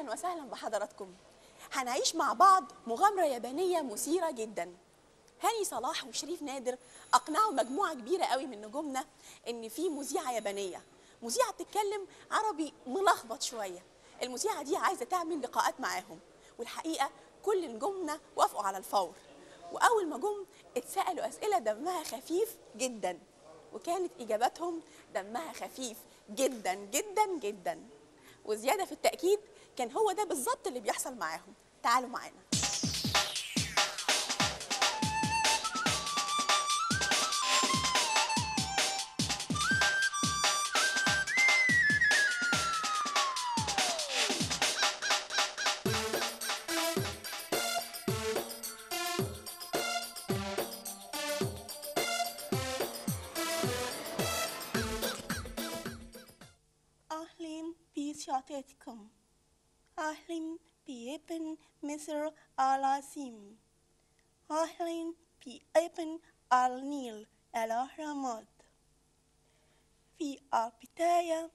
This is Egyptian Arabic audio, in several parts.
اهلا وسهلا بحضراتكم هنعيش مع بعض مغامره يابانيه مثيره جدا هاني صلاح وشريف نادر اقنعوا مجموعه كبيره قوي من نجومنا ان في مذيعه يابانيه مذيعه بتتكلم عربي ملخبط شويه المذيعه دي عايزه تعمل لقاءات معاهم والحقيقه كل نجومنا وافقوا على الفور واول ما جم اتسالوا اسئله دمها خفيف جدا وكانت اجاباتهم دمها خفيف جدا جدا جدا وزياده في التاكيد كان هو ده بالظبط اللي بيحصل معاهم تعالوا معانا أهلا بسيادتكم أهلا بابن مصر العظيم أهلا بابن النيل الأهرامات في البداية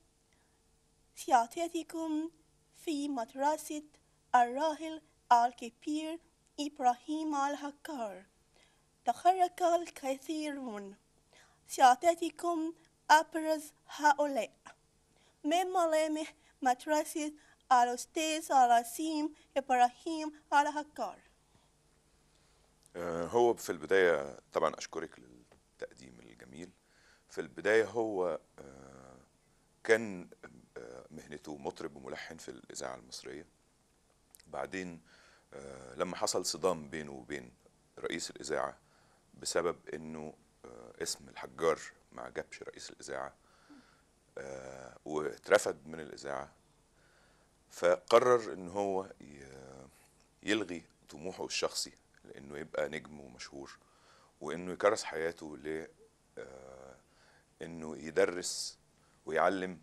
سيادتكم في مدرسة الراحل الكبير إبراهيم الهكار تخرج الكثيرون سيادتكم أبرز هؤلاء من ملامح مدرسة الأستاذ العظيم إبراهيم الهكار آه، هو في البداية طبعا أشكرك للتقديم الجميل في البداية هو آه، كان آه، مهنته مطرب وملحن في الإذاعة المصرية بعدين آه، لما حصل صدام بينه وبين رئيس الإذاعة بسبب إنه آه، اسم الحجار ما عجبش رئيس الإذاعة آه، واترفد من الإذاعة فقرر إن هو ي- يلغي طموحه الشخصي لانه يبقى نجم ومشهور وانه يكرس حياته ل آه، انه يدرس ويعلم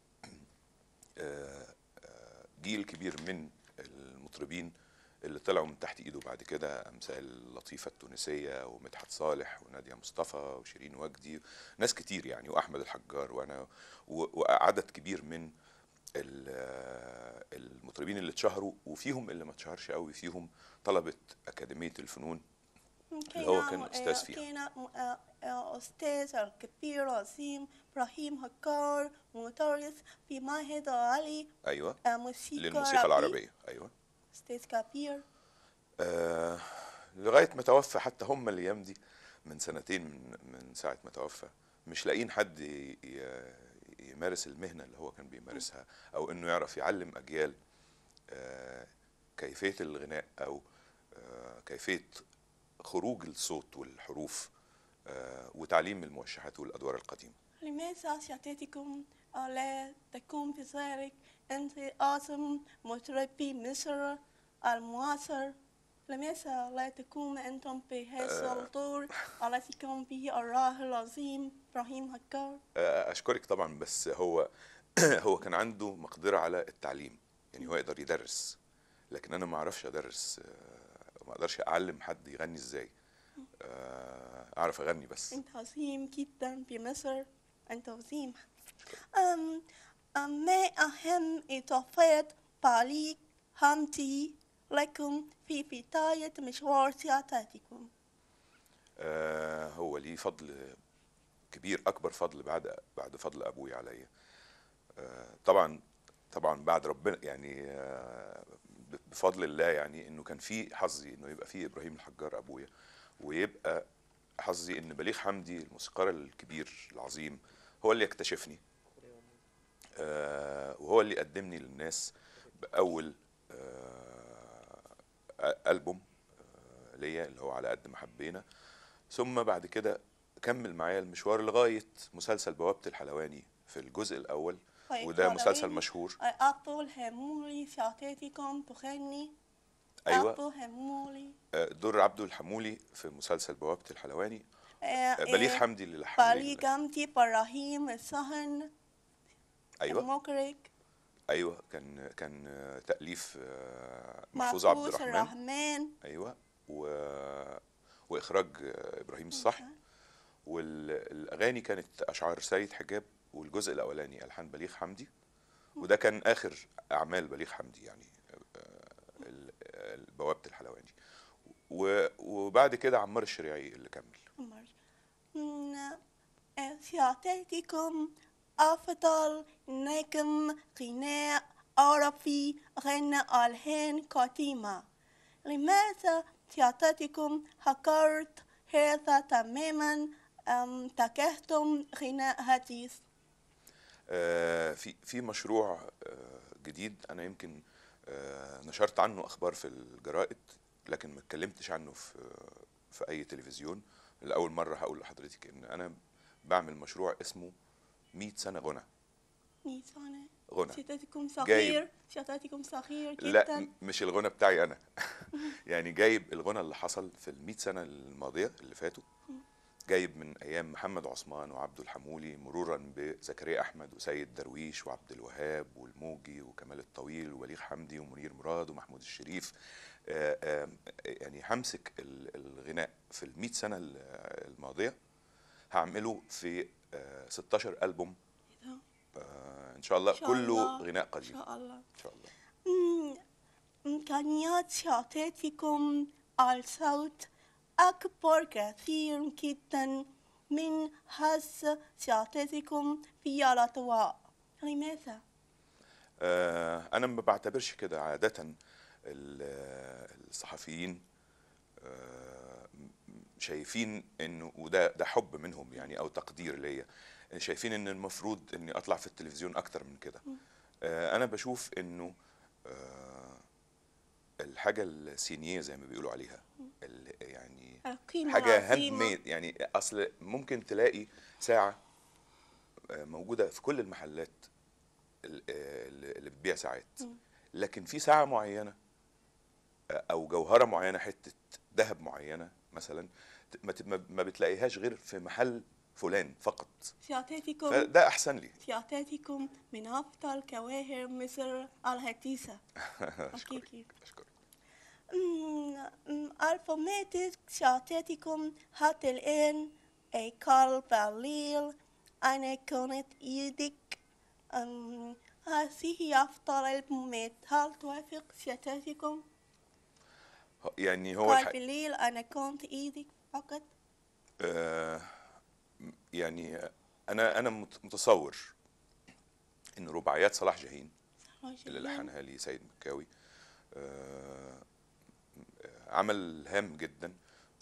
آه، آه، جيل كبير من المطربين اللي طلعوا من تحت ايده بعد كده امثال لطيفه التونسيه ومدحت صالح وناديه مصطفى وشيرين وجدي ناس كتير يعني واحمد الحجار وانا و- وعدد كبير من ال- آه، المطربين اللي اتشهروا وفيهم اللي ما اتشهرش قوي فيهم طلبه اكاديميه الفنون اللي هو كان أستاذ فيها. كان آه، آه، أستاذ الكبير العظيم إبراهيم هكار مدرس في معهد علي ايوه آه، موسيقى للموسيقى عربي. العربيه ايوه أستاذ كبير آه لغايه ما توفى حتى هم الايام دي من سنتين من من ساعه ما توفى مش لاقيين حد ي- ي- يمارس المهنه اللي هو كان بيمارسها او انه يعرف يعلم اجيال آه كيفيه الغناء او آه كيفيه خروج الصوت والحروف آه وتعليم الموشحات والادوار القديمه لماذا سيادتكم لا تكون بذلك أنت أعظم مطربي مصر المعاصر لماذا لا تكون أنتم بهذا الدور الذي قام به الراحل العظيم إبراهيم هكار آه، اشكرك طبعا بس هو هو كان عنده مقدره على التعليم يعني هو يقدر يدرس لكن انا ما اعرفش ادرس آه، ما اقدرش اعلم حد يغني ازاي آه، اعرف اغني بس أنت عظيم جدا بمصر أنت عظيم أم أم ما أهم إضافات بليغ حمدي لكم في بداية مشوار سيادتكم آه، هو ليه فضل كبير اكبر فضل بعد بعد فضل ابوي عليا آه، طبعا طبعا بعد ربنا يعني آه، ب- بفضل الله يعني انه كان في حظي انه يبقى في ابراهيم الحجار ابويا ويبقى حظي ان بليغ حمدي الموسيقار الكبير العظيم هو اللي يكتشفني آه، وهو اللي قدمني للناس باول آه، البوم آه، ليا اللي هو على قد ما حبينا ثم بعد كده كمل معايا المشوار لغايه مسلسل بوابه الحلواني في الجزء الاول طيب، وده مسلسل حلواني. مشهور أبو الهمولي سيادتكم تغني ايوه أبو الهمولي آه، دور عبده الحمولي في مسلسل بوابه الحلواني آه، آه، بليغ آه، حمدي اللي لحن لي بليغ حمدي إبراهيم الصهن ايوه المخرج ايوه كان كان آه، تاليف آه، محفوظ عبد محفوظ الرحمن الرحمن ايوه و... واخراج آه، ابراهيم الصح والاغاني كانت اشعار سيد حجاب والجزء الاولاني الحان بليغ حمدي وده كان اخر اعمال بليغ حمدي يعني آه، ال- ال- بوابه الحلواني و- وبعد كده عمار الشريعي اللي كمل عمر م- سيعطيكم أفضل نجم غناء عربي غنى ألحان قديمة لماذا سيعطيكم هكرت هذا تماما أم اتجهتم غناء حديث آه، في في مشروع آه، جديد انا يمكن آه، نشرت عنه اخبار في الجرائد لكن ما اتكلمتش عنه في في اي تلفزيون لاول مره هقول لحضرتك ان انا بعمل مشروع اسمه 100 سنه غنى نيسان غنى سيعطيكم جايب. صغير سيعطيكم صغير جدا لا م- مش الغنى بتاعي انا يعني جايب الغنى اللي حصل في ال 100 سنه الماضيه اللي فاتوا جايب من ايام محمد عثمان وعبد الحمولي مرورا بزكريا احمد وسيد درويش وعبد الوهاب والموجي وكمال الطويل وبليغ حمدي ومنير مراد ومحمود الشريف آه، آه، يعني همسك ال- الغناء في ال 100 سنه ال- الماضيه هعمله في آه، 16 البوم آه، ان شاء الله إن شاء كله الله. غناء إن قديم شاء الله ان شاء الله مم، إمكانيات سيعطيكم الصوت أكبر كثير جدا من حظ سيعطيكم في الأضواء لماذا؟ آه، انا ما بعتبرش كده عاده ال- الصحفيين آه، شايفين انه وده ده حب منهم يعني او تقدير ليا شايفين ان المفروض اني اطلع في التلفزيون اكتر من كده آه، انا بشوف انه آه، الحاجه السينيه زي ما بيقولوا عليها ال- يعني القيمة حاجه هاند العظيمة. ميد يعني اصل ممكن تلاقي ساعه آه، موجوده في كل المحلات ال- آه، اللي بتبيع ساعات لكن في ساعه معينه آه، او جوهره معينه حته ذهب معينه مثلا ت- ما ت- ما- ما بتلاقيهاش غير في محل فلان فقط سيعطيكم فده احسن لي سيعطيكم من أفضل جواهر مصر الحديثة اشكرك حقيقي اشكرك مم، مم، الفوماتيك سيعطيكم حتى الآن أكل بالليل أنا كنت إيدك أم، هذه أفضل الفومات هل توافق سيعطيكم يعني هو قال الح... بالليل أنا كنت إيدك فقط آه، يعني انا انا مت- متصور ان رباعيات صلاح جاهين اللي لحنها لي سيد مكاوي آه، آه، عمل هام جدا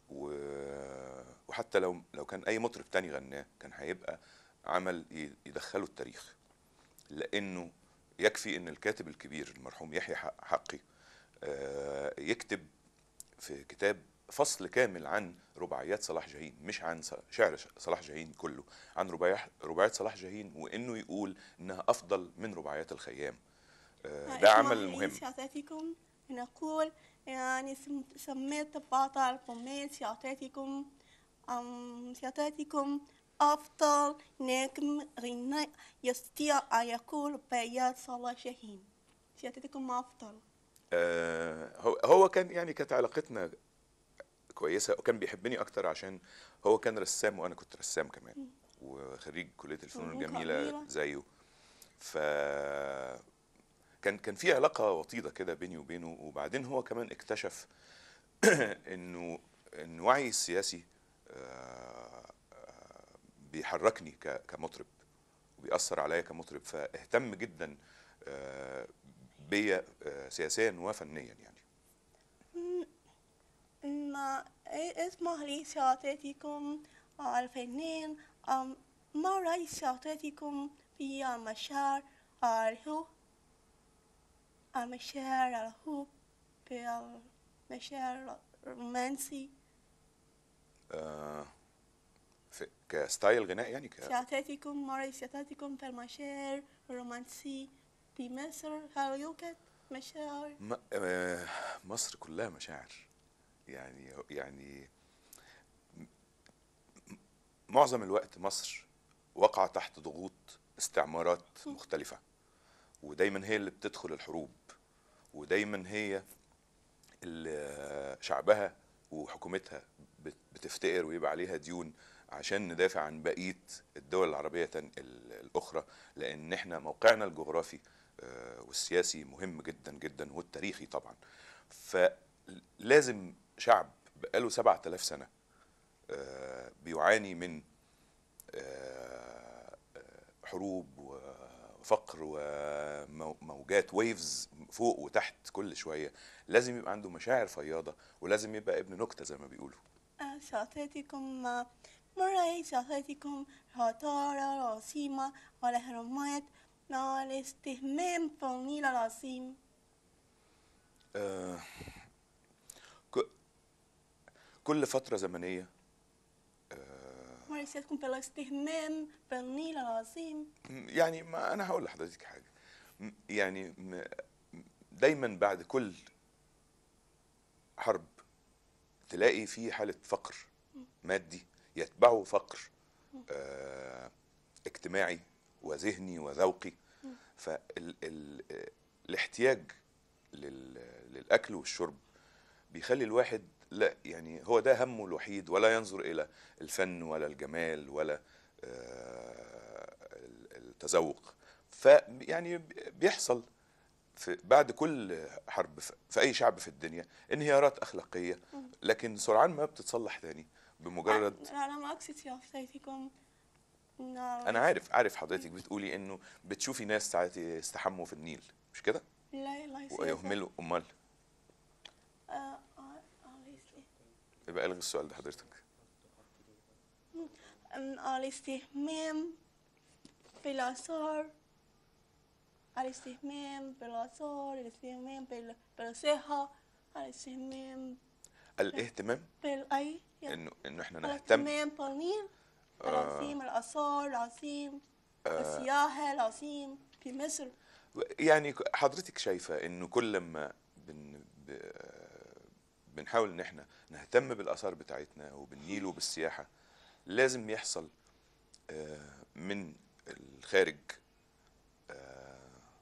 و- وحتى لو لو كان اي مطرب تاني غناه كان هيبقى عمل ي- يدخله التاريخ لانه يكفي ان الكاتب الكبير المرحوم يحيى حق- حقي آه، يكتب في كتاب فصل كامل عن رباعيات صلاح جاهين مش عن ص- شعر ش- صلاح جاهين كله عن رباعي- رباعيات صلاح جاهين وانه يقول انها افضل من رباعيات الخيام آه، ده عمل مهم سيعطيكم نقول يعني سم- سميت بعض الفومات سيعطيكم أم سيعطيكم أفضل نجم غناء يستطيع أن يكون بيات صلاح شاهين سيعطيكم أفضل آه، هو هو كان يعني كانت علاقتنا كويسه وكان بيحبني اكتر عشان هو كان رسام وانا كنت رسام كمان وخريج كليه الفنون فنون الجميله جميلة. زيه ف كان كان في علاقه وطيده كده بيني وبينه وبعدين هو كمان اكتشف انه ان وعي السياسي آه، آه، بيحركني ك- كمطرب وبيأثر عليا كمطرب فاهتم جدا آه، بيا آه، سياسيا وفنيا يعني ما اسمح لي سيعطيكم الفنان أم ما رأي سيعطيكم في المشاعر الحب المشاعر الحب بالمشاعر الرومانسي آه، في كستايل غناء يعني ك... سيعطيكم ما رأي سيعطيكم في المشاعر الرومانسي في مصر هل يوجد مشاعر م- آه، مصر كلها مشاعر يعني يعني م- م- معظم الوقت مصر وقع تحت ضغوط استعمارات مختلفة ودايما هي اللي بتدخل الحروب ودايما هي اللي شعبها وحكومتها بت- بتفتقر ويبقى عليها ديون عشان ندافع عن بقية الدول العربية تن- ال- الأخرى لأن احنا موقعنا الجغرافي آه، والسياسي مهم جدا جدا والتاريخي طبعا فلازم شعب بقاله 7000 سنة آه، بيعاني من آه، آه، حروب وفقر وموجات ويفز فوق وتحت كل شوية لازم يبقى عنده مشاعر فياضة ولازم يبقى ابن نكتة زي ما بيقولوا آه، شخصيتكم آه، مرة شخصيتكم هطارة العظيمة والأهرامات مع الاستهمام في النيل العظيم آه، ك- كل فترة زمنية مرة سيادتكم في الاستهمام في النيل العظيم م- يعني ما انا هقول لحضرتك حاجه م- يعني م- دايما بعد كل حرب تلاقي في حاله فقر مادي يتبعه فقر آه اجتماعي وذهني وذوقي فالاحتياج للاكل والشرب بيخلي الواحد لا يعني هو ده همه الوحيد ولا ينظر الى الفن ولا الجمال ولا آه، التذوق فيعني بيحصل في بعد كل حرب في في اي شعب في الدنيا انهيارات اخلاقيه لكن سرعان ما بتتصلح تاني بمجرد أنا أنا ما أقصد شخصيتكم انا عارف عارف حضرتك بتقولي انه بتشوفي ناس ساعات يستحموا في النيل مش كده لا لا سيادة. ويهملوا امال آه، آه، آه، ليس- يبقى الغي السؤال ده حضرتك أم، الاستهمام بالآثار الاستهمام بالآثار الاستهمام بال- بالصحة الاستهمام الاهتمام بالأي انه انه احنا نهتم الاهتمام بالنيل العظيم الآثار العظيم السياحة العظيم في مصر يعني حضرتك شايفه انه كل ما بن ب- بنحاول ان احنا نهتم بالاثار بتاعتنا وبالنيل وبالسياحه لازم يحصل آه، من الخارج آه،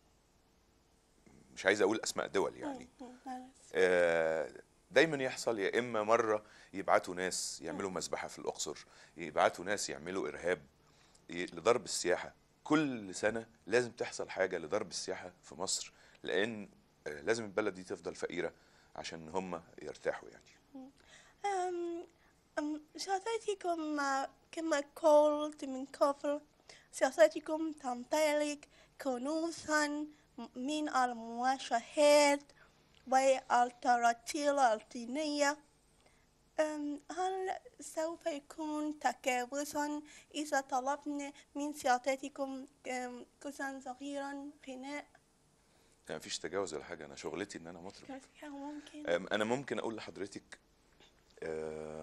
مش عايز اقول اسماء دول يعني آه، دايما يحصل يا اما مره يبعتوا ناس يعملوا مذبحه في الاقصر يبعتوا ناس يعملوا ارهاب ي- لضرب السياحه كل سنه لازم تحصل حاجه لضرب السياحه في مصر لان آه، لازم البلد دي تفضل فقيره عشان هم يرتاحوا يعني أم أم شخصيتكم آه، كما قلت من قبل شخصيتكم تمتلك كنوزا من المؤشرات والتراتيل الدينية أم، هل سوف يكون تجاوزا إذا طلبنا من شخصيتكم أم، جزءا صغيرا غناء يعني مفيش تجاوز ولا حاجه انا شغلتي ان انا مطرب كيف ممكن أم، انا ممكن اقول لحضرتك آه،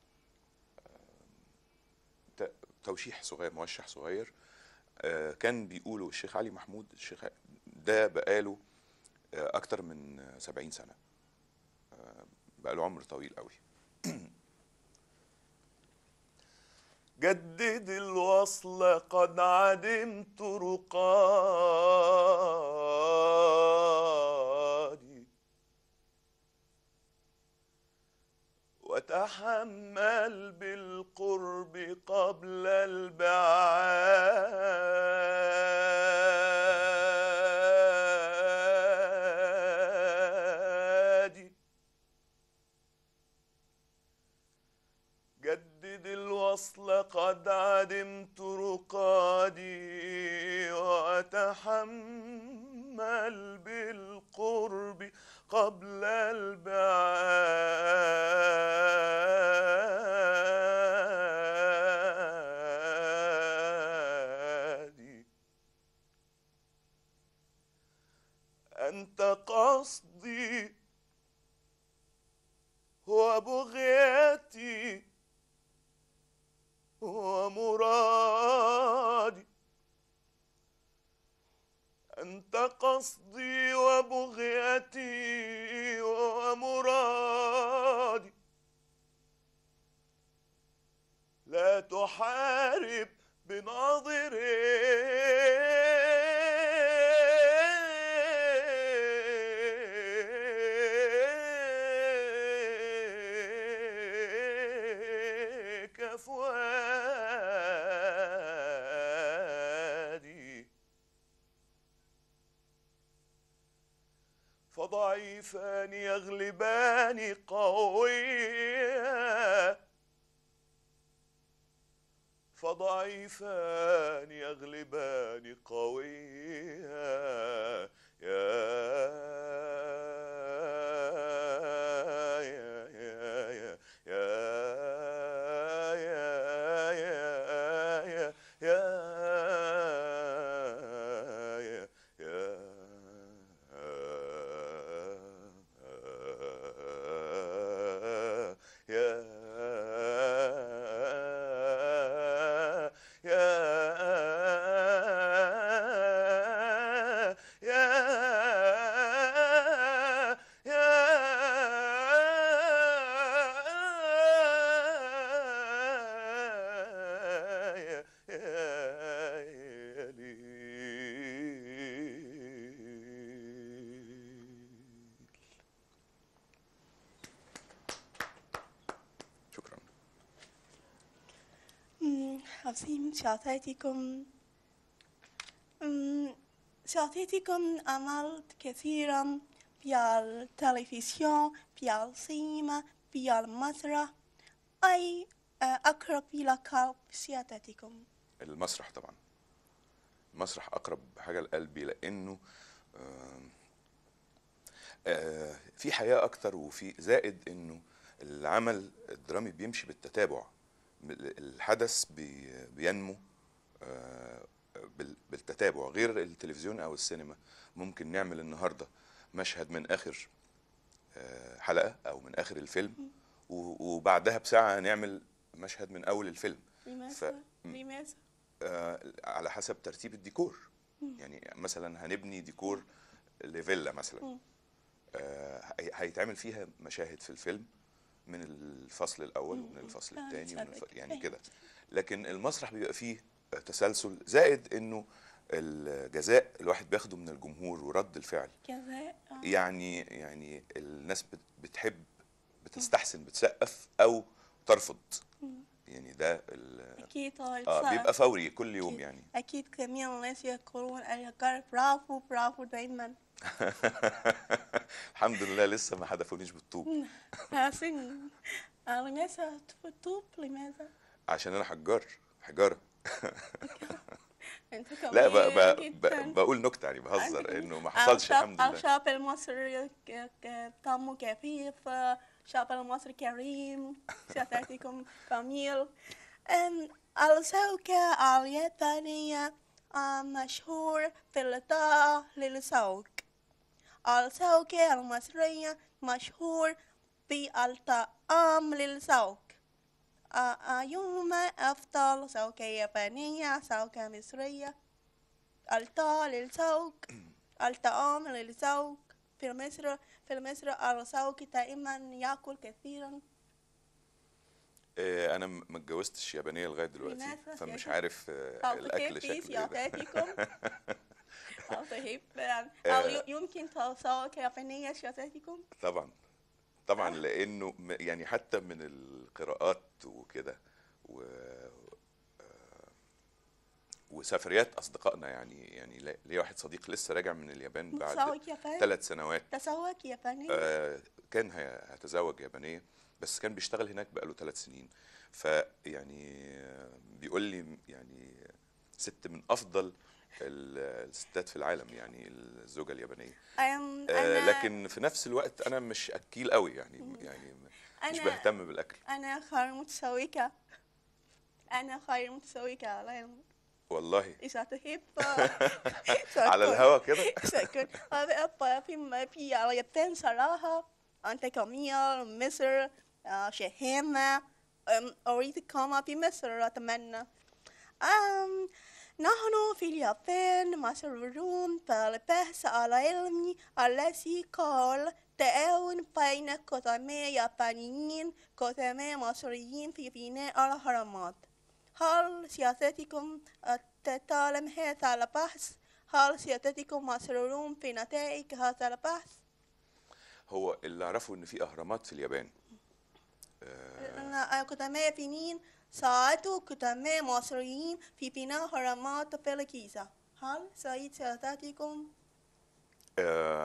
ت- توشيح صغير موشح صغير آه، كان بيقولوا الشيخ علي محمود الشيخ ده بقاله آه، اكتر من آه، 70 سنه آه، بقاله عمر طويل قوي جدد الوصل قد عدمت رقادي وتحمل بالقرب قبل البعاد جدد الوصل قد عدمت رقادي وأتحمل بالقرب قبل البعاد أنت قصدي وبغيتي ومرادي أنت قصدي وبغيتي ومرادي لا تحارب بناظريك فؤادي فضعيفان يغلبان قويا فضعيفان يغلبان قويا يا يا يا يا يا يا يا يا يا يا يا يا يا يا يا ليل شكرا مم، عظيم سأعطيكم مم، سأعطيكم عمل كثيرا في التلفزيون في السينما في المسرح أي آه، أقرب إلى قلب سيادتكم المسرح طبعا المسرح اقرب حاجه لقلبي لانه آم، آه، في حياه اكتر وفي زائد انه العمل الدرامي بيمشي بالتتابع الحدث بي- بينمو آه، بال- بالتتابع غير التلفزيون او السينما ممكن نعمل النهارده مشهد من اخر آه، حلقه او من اخر الفيلم و- وبعدها بساعه نعمل مشهد من اول الفيلم لماذا؟ لماذا؟ آه، على حسب ترتيب الديكور يعني مثلا هنبني ديكور لفيلا مثلا آه، هي- هيتعمل فيها مشاهد في الفيلم من الفصل الاول ومن الفصل آه، الثاني ومن الف... صدق. يعني أيوة. كده لكن المسرح بيبقى فيه تسلسل زائد انه الجزاء الواحد بياخده من الجمهور ورد الفعل كذا آه. يعني يعني الناس بت- بتحب بتستحسن بتسقف او ترفض يعني ده ال- أكيد اه بيبقى فوري كل يوم يعني أكيد جميع الناس يقولون الرجال برافو برافو دايما الحمد لله لسه ما حدفونيش بالطوب حسن آه، لماذا الطوب لماذا؟ عشان انا حجار حجاره أنت لا ب ب جميل ب جداً. بقول نكته يعني بهزر أنت- انه ما حصلش الشعب- الحمد لله الشعب المصري ك- ك- دمه خفيف الشعب المصري كريم سيادتكم جميل أم، الزوجة اليابانية آه، مشهور في الإضاءة للزوج الزوجة المصرية مشهور بالطعام للزوج آه، أيهما أفضل زوجة يابانية زوجة مصرية الطعام للزوج الطعام للزوج في مصر في مصر الزوج دائما يأكل كثيرا آه، انا م- ما اتجوزتش يابانيه لغايه دلوقتي للأسف فمش يا عارف آه، أو الاكل تحب شكله ايه ده. سيادتكم أو تحب أو آه. ي- يمكن تزوج يابانية سيادتكم طبعا طبعا لانه م- يعني حتى من القراءات وكده و آه، وسفريات اصدقائنا يعني يعني لا- ليا واحد صديق لسه راجع من اليابان بعد تزوج ياباني ثلاث سنوات تزوج ياباني آه، كان هي- هيتزوج يابانيه بس كان بيشتغل هناك بقاله ثلاث سنين فيعني آه، بيقول لي يعني ست من افضل ال- الستات في العالم يعني الزوجه اليابانيه أم، آه، أنا لكن في نفس الوقت انا مش اكيل قوي يعني يعني مش أنا- بهتم بالاكل أنا خير متزوجة أنا خير متزوجة لا والله إذا تحب على الهوا كده سكن في في اليابان صراحة أنت جميل مصر آه، شهامة أم، أريد الإقامة في مصر أتمنى أم، نحن في اليابان مسرورون بالبحث العلمي الذي قال تعاون بين قدماء يابانيين قدماء مصريين في بناء الهرمات هل سيادتكم تعلم هذا البحث؟ هل سيادتكم مسرورون بنتائج هذا البحث؟ هو اللي اعرفه ان في اهرامات في اليابان آه، أنا قدماء يابانيين ساعدوا قدماء مصريين في بناء هرمات في الجيزة هل سعيد سيادتكم؟ آه،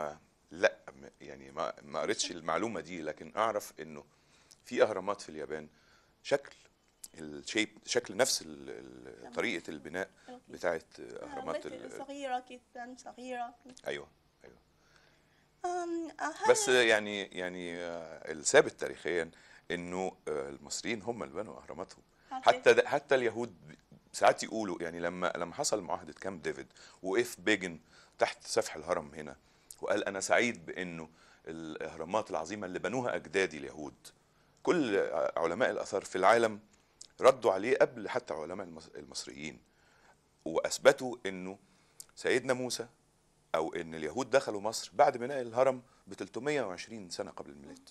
لا م- يعني ما ما قريتش المعلومه دي لكن اعرف انه في اهرامات في اليابان شكل الشيب شكل نفس ال- ال- طريقه البناء بتاعت اهرامات بس ال- صغيرة جدا صغيرة ايوه ايوه أم، هل بس يعني يعني آه، الثابت تاريخيا انه آه، المصريين هم اللي بنوا اهراماتهم حتى ده حتى اليهود ساعات يقولوا يعني لما لما حصل معاهده كامب ديفيد وقف بيجن تحت سفح الهرم هنا وقال انا سعيد بانه الاهرامات العظيمه اللي بنوها اجدادي اليهود كل علماء الاثار في العالم ردوا عليه قبل حتى علماء المص- المصريين واثبتوا انه سيدنا موسى او ان اليهود دخلوا مصر بعد بناء الهرم ب 320 سنه قبل الميلاد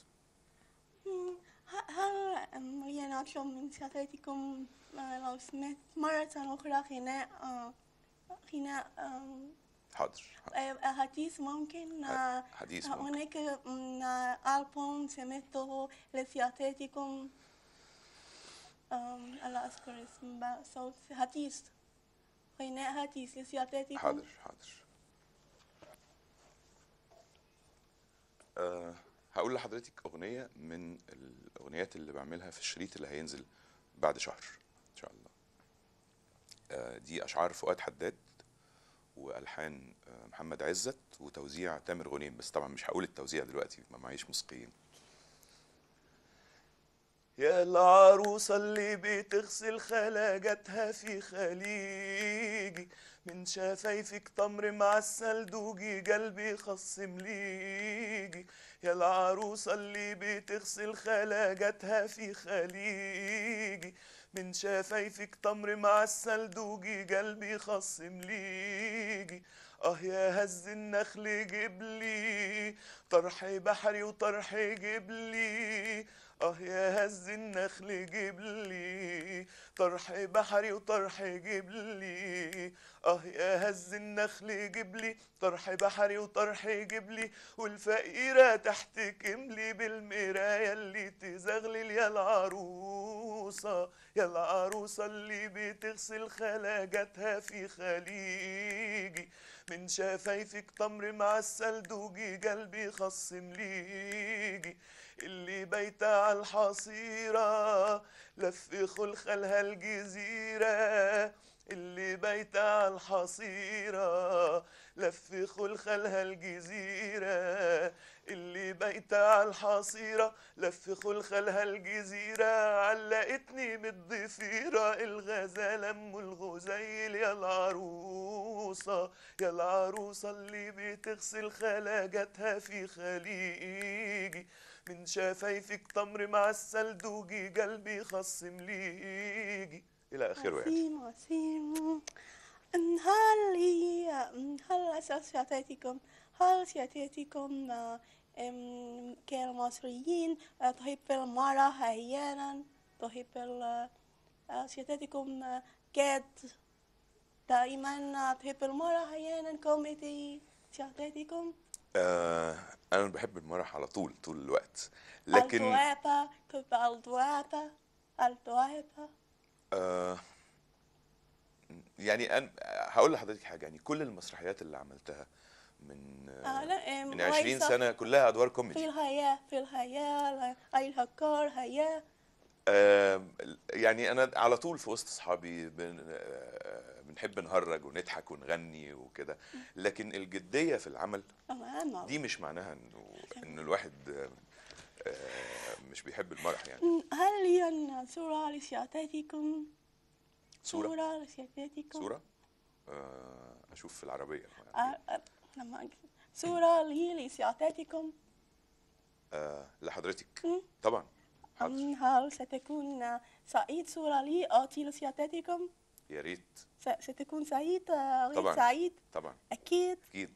ه- هل أم، يعني أطلب من سيادتكم آه، لو سمعت مرة أخرى غناء آه، غناء آم، حاضر آه، حديث ممكن آه، حديث ممكن. هناك م، آه، ألبوم سمعته لسيادتكم آم، لا أذكر اسم بقى، صوت حديث غناء حديث لسيادتكم حاضر حاضر أه هقول لحضرتك أغنية من الأغنيات اللي بعملها في الشريط اللي هينزل بعد شهر إن شاء الله أه دي أشعار فؤاد حداد وألحان آه، محمد عزت وتوزيع تامر غنيم بس طبعا مش هقول التوزيع دلوقتي ما معيش موسيقيين يا العروسة اللي بتغسل خلاجتها في خليجي من شفايفك تمر معسل دوجي قلبي خصم ليجي يا العروسة اللي بتغسل خلاجتها في خليجي من شفايفك تمر معسل دوجي قلبي خصم ليجي اه يا هز النخل جبلي طرح بحري وطرح جبلي اه يا هز النخل جبلي طرح بحري وطرح جبلي اه يا هز النخل جبلي طرح بحري وطرح جبلي والفقيرة تحت كملي بالمراية اللي تزغلل يا العروسة يا العروسة اللي بتغسل خلاجتها في خليجي من شفايفك تمر معسل دوجي قلبي خصم ليجي اللي بيت على الحصيرة لف خلخلها الجزيرة اللي بيت على الحصيرة لف خلخلها الجزيرة اللي بيت على الحصيرة لف خلخلها الجزيرة علقتني بالضفيرة الغزالة ام الغزيل يا العروسة يا العروسة اللي بتغسل خلاجتها في خليجي من شفايفك تمر معسل دوجي قلبي خصم ليجي الى اخره يعني عظيم عظيم أم، هل هي أم، هل أسأل سيادتكم هل سيادتكم آه، أم، كمصريين آه، تحب المرأة أحيانا تحب ال- آه، سيادتكم آه، قد دائما آه، تحب المرأة أحيانا كوميدي سيادتكم آه انا بحب المرح على طول طول الوقت لكن الدوابة تحب الدوابة الدوابة آه يعني أنا هقول لحضرتك حاجه يعني كل المسرحيات اللي عملتها من آه، لا، أم، من 20 ليس سنه كلها ادوار في كوميدي الحياة في الحياة الهكار حياة آه يعني انا على طول في وسط اصحابي بن آه بنحب نهرج ونضحك ونغني وكده لكن الجديه في العمل تمام دي مش معناها انه انه الواحد آه، آه، مش بيحب المرح يعني هل هي صورة لسيادتكم صوره صورة لسيادتكم صوره آه اشوف في العربيه آه، آه، لما صورة لي لسيادتكم آه لحضرتك مم. طبعا حاضر أم هل ستكون سعيد صورة لي أعطي لسيادتكم يا ريت س- ستكون سعيد آه، غير طبعاً. سعيد طبعا أكيد اكيد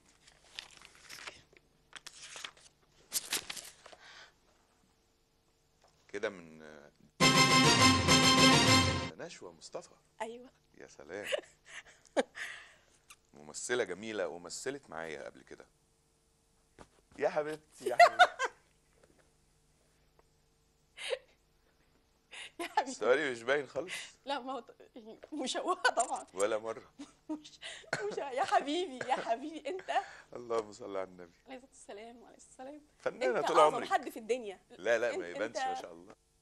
كده من آه، نشوى مصطفى أيوة يا سلام ممثلة جميلة ومثلت معايا قبل كده يا حبيبتي يا حبيبتي يا حبيبي سؤالي مش باين خالص لا ما هو ط- يعني مشوهه طبعا ولا مره مش مش يا حبيبي يا حبيبي انت اللهم صل على النبي عليه الصلاه والسلام وعليه السلام فنانه انت طول اعظم عمري حد في الدنيا لا لا ما انت- يبانش انت- ما شاء الله